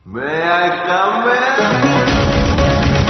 May I come in?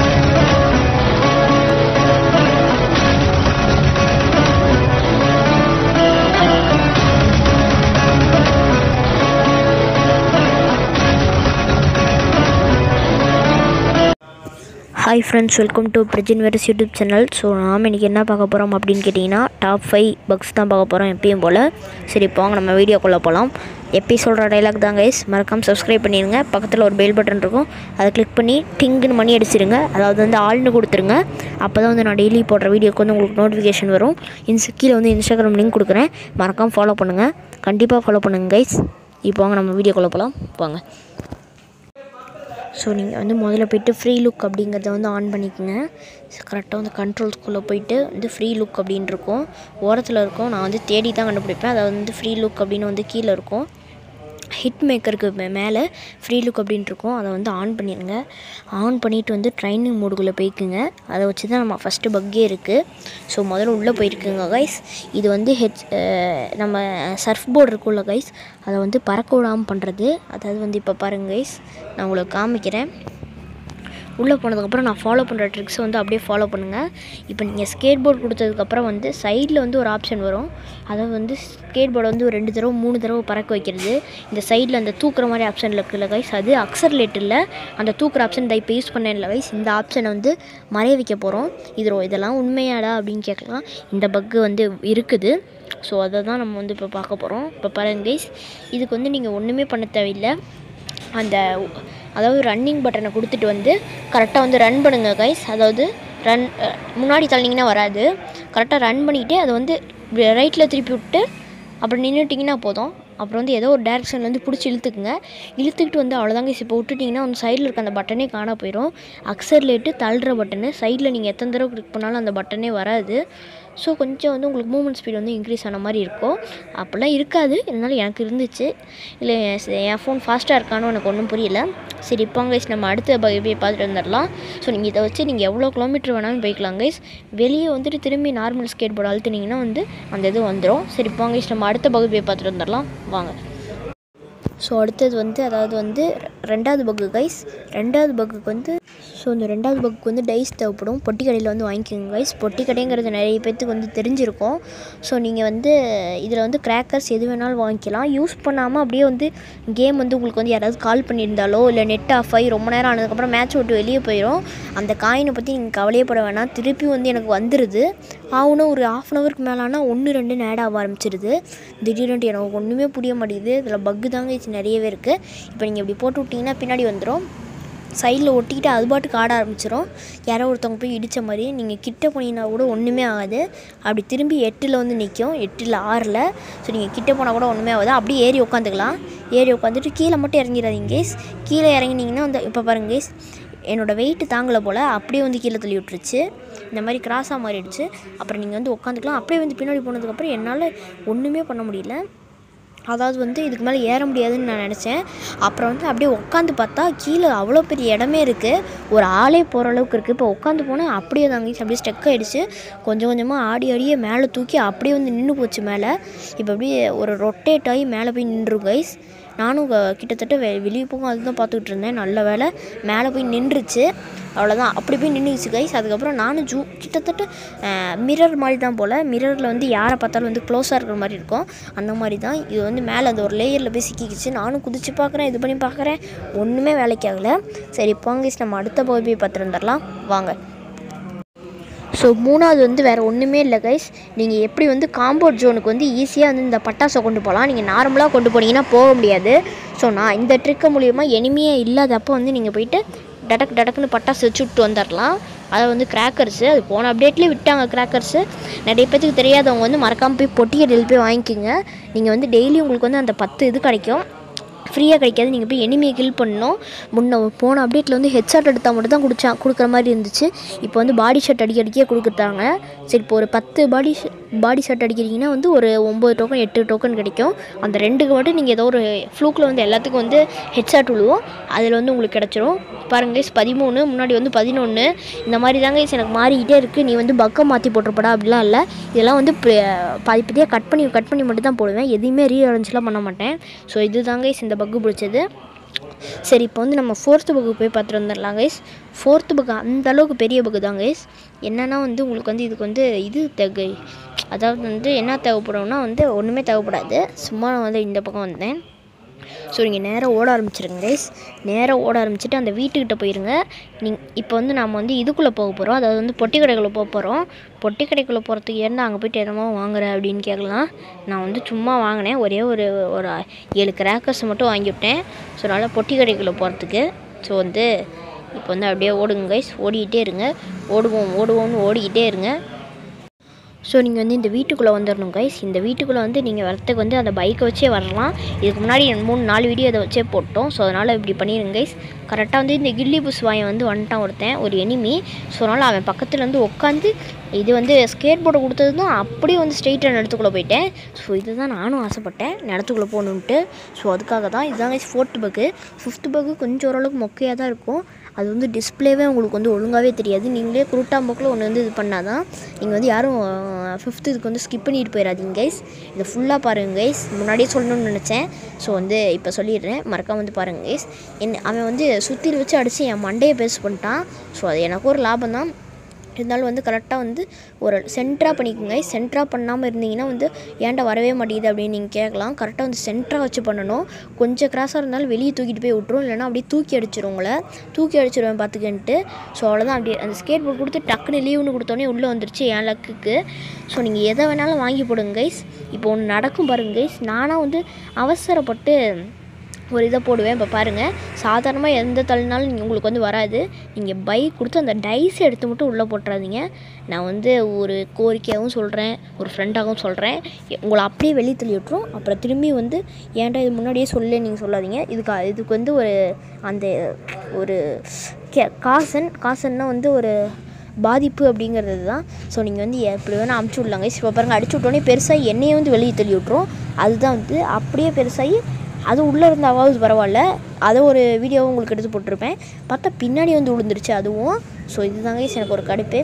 Hi friends welcome to Prajin வெரஸ் YouTube channel so நாம் இன்றைக்கி என்ன பார்க்க போகிறோம் அப்படின்னு கேட்டிங்கன்னா டாப் ஃபைவ் பக்ஸ் தான் பார்க்க போகிறோம் எப்பயும் போல் சரி போங்க நம்ம வீடியோக்குள்ளே போகலாம் எப்பயும் சொல்கிற டைலாக் தான் கைஸ் மறக்காமல் சப்ஸ்கிரைப் பண்ணிடுங்க பக்கத்தில் ஒரு பெல் பட்டன் இருக்கும் அதை கிளிக் பண்ணி டிங்குன்னு மணி அடிச்சிருங்க அதாவது வந்து ஆள்னு கொடுத்துருங்க அப்போ தான் வந்து நான் டெய்லி போடுற வீடியோக்கு வந்து உங்களுக்கு நோட்டிஃபிகேஷன் வரும் இன்ஸ் கீழே வந்து இன்ஸ்டாகிராம் லிங்க் கொடுக்குறேன் மறக்காமல் ஃபாலோ பண்ணுங்கள் கண்டிப்பாக ஃபாலோ பண்ணுங்கள் கைஸ் இப்போ வாங்க நம்ம வீடியோக்குள்ளே போகலாம் போங்க ஸோ நீங்கள் வந்து முதல்ல போயிட்டு ஃப்ரீ லுக் அப்படிங்கிறத வந்து ஆன் பண்ணிக்கோங்க கரெக்டாக வந்து கண்ட்ரோல்ஸ்குள்ளே போயிட்டு வந்து ஃப்ரீ லுக் அப்படின்னு இருக்கும் ஓரத்தில் இருக்கும் நான் வந்து தேடி தான் கண்டுபிடிப்பேன் அதாவது வந்து ஃப்ரீ லுக் அப்படின்னு வந்து கீழே இருக்கும் ஹிட் மேக்கருக்கு மே மேலே ஃப்ரீ லுக் அப்படின்ட்டு இருக்கும் அதை வந்து ஆன் பண்ணிடுங்க ஆன் பண்ணிவிட்டு வந்து ட்ரைனிங் மோடுக்குள்ளே போய்க்குங்க அதை வச்சு தான் நம்ம ஃபஸ்ட்டு பக்கே இருக்குது ஸோ முதல்ல உள்ளே போயிருக்குங்க கைஸ் இது வந்து ஹெச் நம்ம சர்ஃப் போர்டு இருக்குல்ல கைஸ் அதை வந்து பறக்க விடாமல் பண்ணுறது அதாவது வந்து இப்போ பாருங்க கைஸ் நான் உங்களுக்கு காமிக்கிறேன் உள்ளே போனதுக்கப்புறம் நான் ஃபாலோ பண்ணுற ட்ரிக்ஸை வந்து அப்படியே ஃபாலோ பண்ணுங்கள் இப்போ நீங்கள் ஸ்கேட் போர்டு கொடுத்ததுக்கப்புறம் வந்து சைடில் வந்து ஒரு ஆப்ஷன் வரும் அதை வந்து ஸ்கேட் போர்டை வந்து ஒரு ரெண்டு தடவை மூணு தடவை பறக்க வைக்கிறது இந்த சைடில் அந்த தூக்குற மாதிரி ஆப்ஷன் இருக்குல்ல கைஸ் அது அக்சர்லேட் இல்லை அந்த தூக்குற ஆப்ஷன் இந்த இப்போ யூஸ் பண்ணேன்ல கைஸ் இந்த ஆப்ஷனை வந்து மறைய வைக்க போகிறோம் இது ரொ- இதெல்லாம் உண்மையாடா அப்படின்னு கேட்கலாம் இந்த பக்கு வந்து இருக்குது ஸோ அதை தான் நம்ம வந்து இப்போ பார்க்க போகிறோம் இப்போ பாருங்க கைஸ் இதுக்கு வந்து நீங்கள் ஒன்றுமே பண்ண தேவையில்லை அந்த அதாவது ரன்னிங் பட்டனை கொடுத்துட்டு வந்து கரெக்டாக வந்து ரன் பண்ணுங்க கைஸ் அதாவது ரன் முன்னாடி தள்ளிங்கன்னா வராது கரெக்டாக ரன் பண்ணிவிட்டு அதை வந்து ரைட்டில் திருப்பி விட்டு அப்புறம் நின்றுட்டிங்கன்னா போதும் அப்புறம் வந்து ஏதோ ஒரு டேரெக்ஷனில் வந்து பிடிச்சி இழுத்துக்குங்க இழுத்துக்கிட்டு வந்து அவ்வளோதாங்க இப்போ விட்டுட்டிங்கன்னா வந்து சைடில் இருக்க அந்த பட்டனே காண போயிடும் அக்சர்லேட்டு தள்ளுற பட்டனு சைடில் நீங்கள் எத்தனை தடவை கிளிக் பண்ணாலும் அந்த பட்டனே வராது ஸோ கொஞ்சம் வந்து உங்களுக்கு மூமெண்ட் ஸ்பீட் வந்து இன்க்ரீஸ் ஆன மாதிரி இருக்கும் அப்படிலாம் இருக்காது இருந்தாலும் எனக்கு இருந்துச்சு இல்லை என் ஃபோன் ஃபாஸ்ட்டாக இருக்கானோ எனக்கு ஒன்றும் புரியல சரி இப்போ கைஸ் நம்ம அடுத்த போய் பார்த்துட்டு வந்துடலாம் ஸோ நீங்கள் இதை வச்சு நீங்கள் எவ்வளோ கிலோமீட்டர் வேணாலும் போய்க்கலாம் கைஸ் வெளியே வந்துட்டு திரும்பி நார்மல் ஸ்கேட் போர்டு அழுத்துனீங்கன்னா வந்து அந்த இது வந்துடும் சரி இப்போ கைஸ் நம்ம அடுத்த பகுதி போய் பார்த்துட்டு வந்துடலாம் வாங்க ஸோ அடுத்தது வந்து அதாவது வந்து ரெண்டாவது பக்கு கைஸ் ரெண்டாவது பக்குக்கு வந்து ஸோ இந்த ரெண்டாவது பக்குக்கு வந்து டைஸ் தேவைப்படும் பொட்டி கடையில் வந்து வாங்கிக்கோங்க கைஸ் பொட்டி கடைங்கிறது நிறைய பேர்த்துக்கு வந்து தெரிஞ்சிருக்கும் ஸோ நீங்கள் வந்து இதில் வந்து கிராக்கர்ஸ் எது வேணாலும் வாங்கிக்கலாம் யூஸ் பண்ணாமல் அப்படியே வந்து கேம் வந்து உங்களுக்கு வந்து யாராவது கால் பண்ணியிருந்தாலோ இல்லை நெட் ஆஃப் ஆகி ரொம்ப நேரம் ஆனதுக்கப்புறம் மேட்ச் விட்டு வெளியே போயிடும் அந்த காயினை பற்றி நீங்கள் கவலையப்பட வேணாம் திருப்பி வந்து எனக்கு வந்துடுது ஆகுனா ஒரு ஆஃப் அன் ஹவருக்கு மேலே ஆனால் ஒன்று ரெண்டு ஆட் ஆக ஆரம்பிச்சிருது திடீர்னு எனக்கு ஒன்றுமே புரிய மாட்டேங்குது இதில் பக்கு தாங்க இது நிறையவே இருக்குது இப்போ நீங்கள் இப்படி போட்டு விட்டிங்கன்னா பின்னாடி வந்துடும் சைடில் ஒட்டிக்கிட்டு அது பாட்டுக்கு ஆட ஆரம்பிச்சிடும் யாரோ ஒருத்தவங்க போய் இடித்த மாதிரி நீங்கள் கிட்ட போனீங்கன்னா கூட ஒன்றுமே ஆகாது அப்படி திரும்பி எட்டில் வந்து நிற்கும் எட்டில் ஆறில் ஸோ நீங்கள் கிட்ட போனால் கூட ஒன்றுமே ஆகாது அப்படியே ஏறி உட்காந்துக்கலாம் ஏறி உட்காந்துட்டு கீழே மட்டும் இறங்கிடாதீங்க கேஸ் கீழே இறங்கினீங்கன்னா வந்து இப்போ பாருங்க கேஸ் என்னோடய வெயிட் தாங்கலை போல் அப்படியே வந்து கீழே தள்ளி விட்டுருச்சு இந்த மாதிரி கிராஸாக மாறிடுச்சு அப்புறம் நீங்கள் வந்து உட்காந்துக்கலாம் அப்படியே வந்து பின்னாடி போனதுக்கப்புறம் என்னால் ஒன்றுமே பண்ண முடியல அதாவது வந்து இதுக்கு மேலே ஏற முடியாதுன்னு நான் நினச்சேன் அப்புறம் வந்து அப்படியே உட்காந்து பார்த்தா கீழே அவ்வளோ பெரிய இடமே இருக்குது ஒரு ஆளே போகிற அளவுக்கு இருக்குது இப்போ உட்காந்து போனால் அப்படியே தாங்க அப்படியே ஸ்டெக் ஆகிடுச்சு கொஞ்சம் கொஞ்சமாக ஆடி ஆடியே மேலே தூக்கி அப்படியே வந்து நின்று போச்சு மேலே இப்போ அப்படியே ஒரு ரொட்டேட் ஆகி மேலே போய் நின்றும் கைஸ் நானும் க- கிட்டத்தட்ட வெ வெளியே போகும் அதுதான் பார்த்துக்கிட்டு இருந்தேன் நல்ல வேலை மேலே போய் நின்றுச்சு அவ்வளோதான் அப்படி போய் நின்றுச்சு கைஸ் அதுக்கப்புறம் நானும் ஜூ கிட்டத்தட்ட மிரர் மாதிரி தான் போல் மிரரில் வந்து யாரை பார்த்தாலும் வந்து க்ளோஸாக இருக்கிற மாதிரி இருக்கும் அந்த மாதிரி தான் இது வந்து மேலே அந்த ஒரு லேயரில் போய் சிக்கிக்கிச்சு நானும் குதிச்சு பார்க்குறேன் இது பண்ணி பார்க்குறேன் ஒன்றுமே வேலைக்கு ஆகலை சரி போங்க guys, நம்ம அடுத்த போய் போய் பார்த்துட்டு வந்துடலாம் வாங்க ஸோ மூணாவது வந்து வேறு ஒன்றுமே இல்லை கைஸ் நீங்கள் எப்படி வந்து காம்பவுண்ட் ஜோனுக்கு வந்து ஈஸியாக வந்து இந்த பட்டாசை கொண்டு போகலாம் நீங்கள் நார்மலாக கொண்டு போனீங்கன்னா போக முடியாது ஸோ நான் இந்த ட்ரிக்கு மூலிமா எனிமையே இல்லாதப்போ வந்து நீங்கள் போயிட்டு டடக் டடக்குன்னு பட்டாசு வச்சு விட்டு வந்துடலாம் அதை வந்து கிராக்கர்ஸு அது போன அப்டேட்லேயே விட்டாங்க கிராக்கர்ஸு நிறைய பேத்துக்கு தெரியாதவங்க வந்து மறக்காமல் போய் பொட்டி கடையில் போய் வாங்கிக்கோங்க நீங்கள் வந்து டெய்லி உங்களுக்கு வந்து அந்த பத்து இது கிடைக்கும் ஃப்ரீயாக கிடைக்காது நீங்கள் போய் எனிமையை கில் பண்ணணும் முன்ன போன அப்டேட்டில் வந்து ஹெட்ஷாட் எடுத்தால் மட்டும் தான் குடிச்சா கொடுக்குற மாதிரி இருந்துச்சு இப்போ வந்து பாடி ஷாட் அடிக்க அடிக்க கொடுக்குறாங்க சரி இப்போ ஒரு பத்து பாடி பாடி ஷாட் அடிக்கிறீங்கன்னா வந்து ஒரு ஒம்பது டோக்கன் எட்டு டோக்கன் கிடைக்கும் அந்த ரெண்டுக்கு மட்டும் நீங்கள் ஏதோ ஒரு ஃப்ளூக்கில் வந்து எல்லாத்துக்கும் வந்து ஹெட்ஷாட் விழுவோம் அதில் வந்து உங்களுக்கு கிடச்சிரும் பாருங்க guys, பதிமூணு முன்னாடி வந்து பதினொன்று இந்த மாதிரி தாங்க guys எனக்கு மாறிக்கிட்டே இருக்குது நீ வந்து பக்கம் மாற்றி போட்டிருப்படா அப்படிலாம் இல்லை இதெல்லாம் வந்து ப- பாதி பாதியாக கட் பண்ணி கட் பண்ணி மட்டும் தான் போடுவேன் எதையுமே ரீஅரேஞ்செலாம் பண்ண மாட்டேன் ஸோ இது தாங்க இந்த பக்கு பிடிச்சது சரி இப்போ வந்து நம்ம ஃபோர்த்து புக்கு போய் பார்த்துட்டு வந்துடலாம் கைஸ் ஃபோர்த்து புக்கு அந்த அளவுக்கு பெரிய புக்கு தான் கைஸ் என்னென்னா வந்து உங்களுக்கு வந்து இதுக்கு வந்து இது தேவை அதாவது வந்து என்ன தேவைப்படும்னா வந்து ஒன்றுமே தேவைப்படாது சும்மா நான் வந்து இந்த பக்கம் வந்தேன் ஸோ நீங்கள் நேராக ஓட ஆரம்பிச்சிருங்க கைஸ் நேராக ஓட ஆரம்பிச்சிட்டு அந்த வீட்டுக்கிட்ட போயிருங்க நீங் இப்போ வந்து நம்ம வந்து இதுக்குள்ளே போக போகிறோம் அதாவது வந்து பொட்டி கடைக்குள்ளே போக போகிறோம் பொட்டி கடைக்குள்ளே போகிறதுக்கு ஏன்னா அங்கே போயிட்டு என்னமோ வாங்குற அப்படின்னு கேட்கலாம் நான் வந்து சும்மா வாங்கினேன் ஒரே ஒரு ஒரு ஏழு கிராக்கர்ஸ் மட்டும் வாங்கிவிட்டேன் ஸோ அதனால் பொட்டி கடைக்குள்ளே போகிறதுக்கு ஸோ வந்து இப்போ வந்து அப்படியே ஓடுங்க கைஸ் ஓடிக்கிட்டே இருங்க ஓடுவோம் ஓடுவோம்னு ஓடிக்கிட்டே இருங்க ஸோ நீங்கள் வந்து இந்த வீட்டுக்குள்ளே வந்துடணும் கைஸ் இந்த வீட்டுக்குள்ளே வந்து நீங்கள் வரத்துக்கு வந்து அந்த பைக்கை வச்சே வரலாம் இதுக்கு முன்னாடி ரெண்டு மூணு நாலு வீடியோ அதை வச்சே போட்டோம் ஸோ அதனால் இப்படி பண்ணிடுங்க கைஸ் கரெக்டாக வந்து இந்த கில்லி புஸ் வாயன் வந்து வந்துட்டான் ஒருத்தன் ஒரு எனிமி ஸோ அதனால் அவன் பக்கத்தில் வந்து உட்காந்து இது வந்து ஸ்கேட் போர்டை கொடுத்தது தான் அப்படியே வந்து ஸ்ட்ரெயிட்டாக நிலத்துக்குள்ளே போயிட்டேன் ஸோ இதுதான் நானும் ஆசைப்பட்டேன் நிலத்துக்குள்ளே போகணுன்ட்டு ஸோ அதுக்காக தான் இதுதான் கைஸ் ஃபோர்த்து பக்கு ஃபிஃப்த்து பக்கு கொஞ்சம் ஓரளவுக்கு மொக்கையாக தான் இருக்கும் அது வந்து டிஸ்ப்ளேவே உங்களுக்கு வந்து ஒழுங்காகவே தெரியாது நீங்களே குருட்டாம்போக்கில் ஒன்று வந்து இது பண்ணால் தான் நீங்கள் வந்து யாரும் ஃபிஃப்த்து இதுக்கு வந்து ஸ்கிப் பண்ணிட்டு போயிடாதீங்க கைஸ் இதை ஃபுல்லாக பாருங்கள் கைஸ் முன்னாடியே சொல்லணும்னு நினச்சேன் ஸோ வந்து இப்போ சொல்லிடுறேன் மறக்காம வந்து பாருங்கள் கைஸ் என்ன அவன் வந்து சுற்றில் வச்சு அடித்து என் மண்டையை பேஸ் பண்ணிட்டான் ஸோ அது எனக்கு ஒரு லாபம் தான் இருந்தாலும் வந்து கரெக்டாக வந்து ஒரு சென்டராக பண்ணிக்கோங்க சென்டராக பண்ணாமல் இருந்தீங்கன்னா வந்து ஏன்டா வரவே மாட்டேங்குது அப்படின்னு நீங்கள் கேட்கலாம் கரெக்டாக வந்து சென்டராக வச்சு பண்ணணும் கொஞ்சம் கிராஸாக இருந்தாலும் வெளியே தூக்கிட்டு போய் விட்ரும் இல்லைன்னா அப்படியே தூக்கி அடிச்சிரும் உங்களை தூக்கி அடிச்சிருவேன் பார்த்துக்கன்ட்டு ஸோ அவ்வளோதான் அப்படியே அந்த ஸ்கேட் போர்ட் கொடுத்து டக்குன்னு லீவுன்னு கொடுத்தோன்னே உள்ளே வந்துருச்சு என் லக்குக்கு ஸோ நீங்கள் எதை வேணாலும் வாங்கி போடுங்க கைஸ் இப்போ ஒன்று நடக்கும் பாருங்க கைஸ் நானாக வந்து அவசரப்பட்டு ஒரு இதை போடுவேன் இப்போ பாருங்கள் சாதாரணமாக எந்த தள்ளினாலும் நீங்கள் உங்களுக்கு வந்து வராது நீங்கள் பைக் கொடுத்து அந்த டைஸ் எடுத்து மட்டும் உள்ளே போட்டுறாதீங்க நான் வந்து ஒரு கோரிக்கையாகவும் சொல்கிறேன் ஒரு ஃப்ரெண்டாகவும் சொல்கிறேன் உங்களை அப்படியே வெளியே தள்ளி விட்டுரும் அப்புறம் திரும்பி வந்து ஏன்டா இது முன்னாடியே சொல்ல நீங்கள் சொல்லாதீங்க இதுக்கு இதுக்கு வந்து ஒரு அந்த ஒரு கே காசன் காசன்னா வந்து ஒரு பாதிப்பு அப்படிங்கிறது தான் ஸோ நீங்கள் வந்து எப்படி வேணால் அமுச்சு விட்லாங்க இப்போ பாருங்கள் அடிச்சு விட்டோன்னே பெருசாக எண்ணெயை வந்து வெளியே தள்ளி விட்ரும் அதுதான் வந்து அப்படியே பெருசாகி அது உள்ளே இருந்தாவது பரவாயில்ல அதை ஒரு வீடியோவும் உங்களுக்கு எடுத்து போட்டிருப்பேன் பார்த்தா பின்னாடி வந்து விழுந்துருச்சு அதுவும் ஸோ இதுதாங்க எனக்கு ஒரு கடுப்பு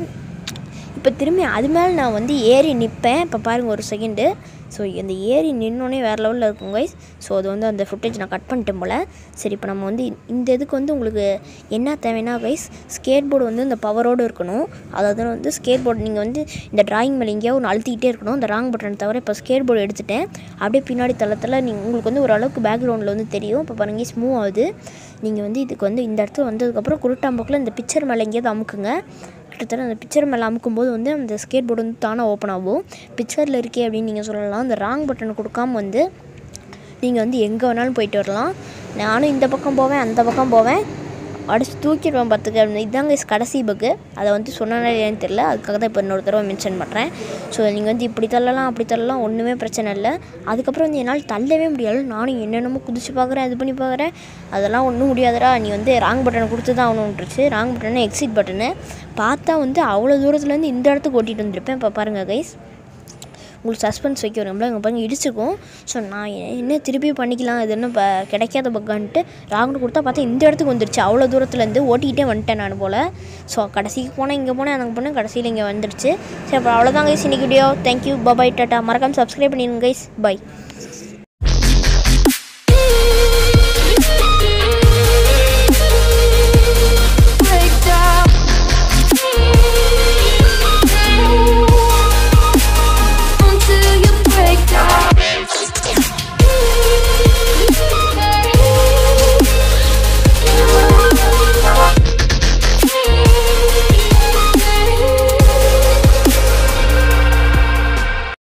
இப்போ திரும்பி அது மேலே நான் வந்து ஏறி நிற்பேன் இப்போ பாருங்கள் ஒரு செகண்டு ஸோ அந்த ஏறி நின்னோடனே வேறு லெவலில் இருக்கும் கைஸ் ஸோ அது வந்து அந்த ஃபுட்டேஜ் நான் கட் பண்ணிட்டேன் போல் சரி இப்போ நம்ம வந்து இந்த இதுக்கு வந்து உங்களுக்கு என்ன தேவைன்னா கைஸ் ஸ்கேட் போர்டு வந்து இந்த பவரோடு இருக்கணும் அதாவது வந்து ஸ்கேட் போர்டு நீங்கள் வந்து இந்த டிராயிங் மேலே எங்கேயோ ஒன்று அழுத்திக்கிட்டே இருக்கணும் இந்த ராங் பட்டன் தவிர இப்போ ஸ்கேட் போர்டு எடுத்துட்டேன் அப்படியே பின்னாடி தளத்தில் நீங்கள் உங்களுக்கு வந்து ஓரளவுக்கு பேக்ரவுண்டில் வந்து தெரியும் இப்போ பாருங்க ஸ்மூவ் ஆகுது நீங்கள் வந்து இதுக்கு வந்து இந்த இடத்துல வந்ததுக்கப்புறம் குருட்டாம்போக்கில் இந்த பிக்சர் மேலே எங்கேயாவது அமுக்குங்க கிட்டத்தட்ட அந்த பிக்சர் மேலே அமுக்கும்போது வந்து அந்த ஸ்கேட் போர்டு வந்து தானாக ஓப்பன் ஆகும் பிக்சரில் இருக்கே அப்படின்னு நீங்கள் சொல்லலாம் அந்த ராங் பட்டன் கொடுக்காம வந்து நீங்கள் வந்து எங்கே வேணாலும் போயிட்டு வரலாம் நானும் இந்த பக்கம் போவேன் அந்த பக்கம் போவேன் அடிச்சு தூக்கிடுவேன் பார்த்துக்க இதாங்க கடைசி பக்கு அதை வந்து சொன்னாலே ஏன்னு தெரில அதுக்காக தான் இப்போ இன்னொரு தடவை மென்ஷன் பண்ணுறேன் ஸோ நீங்கள் வந்து இப்படி தள்ளலாம் அப்படி தள்ளலாம் ஒன்றுமே பிரச்சனை இல்லை அதுக்கப்புறம் வந்து என்னால் தள்ளவே முடியாது நானும் என்னென்னமோ குதிச்சு பார்க்குறேன் இது பண்ணி பார்க்குறேன் அதெல்லாம் ஒன்றும் முடியாதுடா நீ வந்து ராங் பட்டனை கொடுத்து தான் ஆகணுன்ட்டுருச்சு ராங் பட்டனு எக்ஸிட் பட்டனு பார்த்தா வந்து அவ்வளோ தூரத்துலேருந்து இந்த இடத்துக்கு ஓட்டிகிட்டு வந்திருப்பேன் இப்போ பாருங்கள் கைஸ் உங்களுக்கு சஸ்பென்ஸ் வைக்க வரும்ல இங்கே பாருங்க இடிச்சிருக்கும் ஸோ நான் என்ன திருப்பி பண்ணிக்கலாம் இது என்ன இப்போ கிடைக்காத பக்கான்ட்டு ராகுன்னு கொடுத்தா பார்த்தா இந்த இடத்துக்கு வந்துருச்சு அவ்வளோ தூரத்துலேருந்து ஓட்டிக்கிட்டே வந்துட்டேன் நான் போல் ஸோ கடைசிக்கு போனேன் இங்கே போனேன் அங்கே போனேன் கடைசியில் இங்கே வந்துடுச்சு சரி அப்புறம் அவ்வளோதான் கைஸ் இன்னைக்கு வீடியோ தேங்க்யூ பபாய் டாட்டா மறக்காமல் சப்ஸ்கிரைப் பண்ணிடுங்க கைஸ் பை